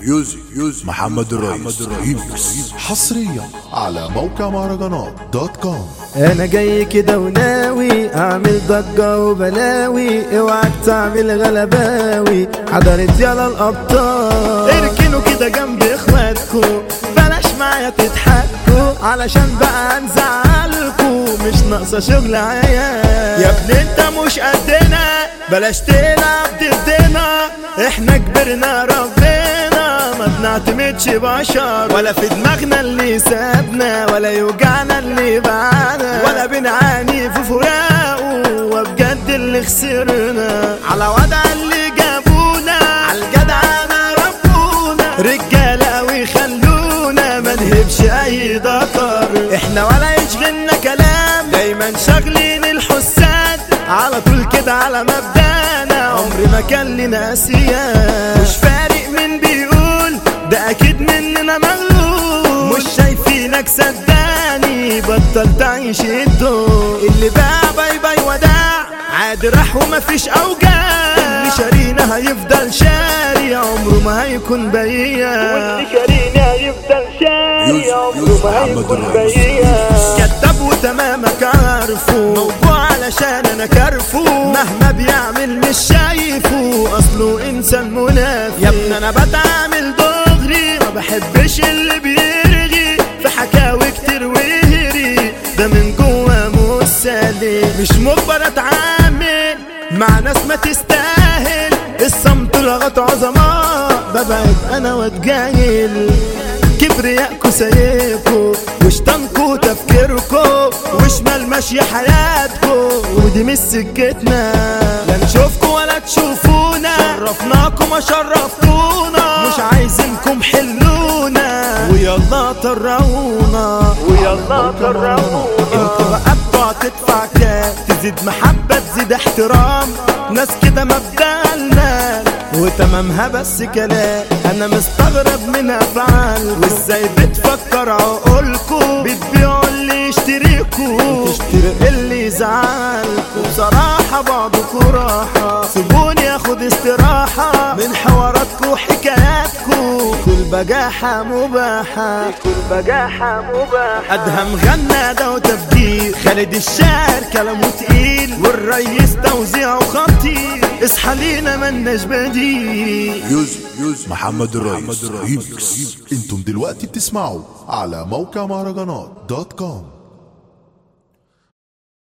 ميوزك ميوزك محمد الرئيس ريمكس حصريا على موقع مهرجانات دوت كوم انا جاي كده وناوي اعمل ضجة وبلاوي اوعك تعمل غلباوي حضرت يلا الابطال اركنوا كده جنب اخواتكم بلاش معايا تضحكوا علشان بقى نزعلكوا مش ناقصة شغل عيال يا ابني انت مش قدنا بلاش تلعب ضدنا احنا كبرنا ربنا ما بنعتمدش بشر ولا في دماغنا اللي سابنا ولا يوجعنا اللي بعنا ولا بنعاني في فراقه وبجد اللي خسرنا على وضع اللي جابونا على الجدعنة ربونا رجالة ويخلونا ما نهبش اي ذكر احنا ولا يشغلنا كلام دايما شاغلين الحساد على طول كده على مبدأنا عمري ما كان لنا سيان مش فارق مين بيقول ده اكيد مننا مغلوب مش شايفينك صدقني بطل تعيش الدور اللي باع باي باي وداع عادي راح ومفيش اوجاع اللي شارينا هيفضل شاري عمره ما هيكون بياع واللي شارينا هيفضل شاري عمره ما هيكون بياع كذاب وتمامك عارفه موضوع علشان انا كارفه مهما بيعمل مش شايفه اصله انسان منافق يا ابني انا بتعامل دغري ما بحبش اللي بيرغي في حكاوي كتير وهري ده من جوا مسالي مش مجبر اتعامل مع ناس ما تستاهل الصمت لغط عظماء ببعد انا واتجاهل كبرياءكوا سايبكوا وشطنكوا تفكيركوا وشمال ماشية حياتكوا ودي مش سكتنا لا نشوفكوا ولا تشوفونا شرفناكم ما شرفتونا مش عايزينكم حلونا ويلا طرونا ويلا طرونا انتوا بقى بتوع تدفع كام تزيد محبة تزيد احترام ناس كده مبدأنا وتمامها بس كلام انا مستغرب من افعالكم وازاي بتفكر عقولكم بتبيعوا اللي يشتريكوا تشتري اللي يزعلكوا بصراحة بعضكوا راحة سيبوني اخد استراحة من حواراتكوا وحكاياتكوا كل بجاحة مباحة كل بجاحة مباحة ادهم غنى ده وتفجير خالد الشاعر كلامه تقيل والريس توزيعه خطير اصحى لينا ملناش بديل ميوزك ميوزك محمد الرئيس ريمكس انتم دلوقتي بتسمعوا على موقع مهرجانات دوت كوم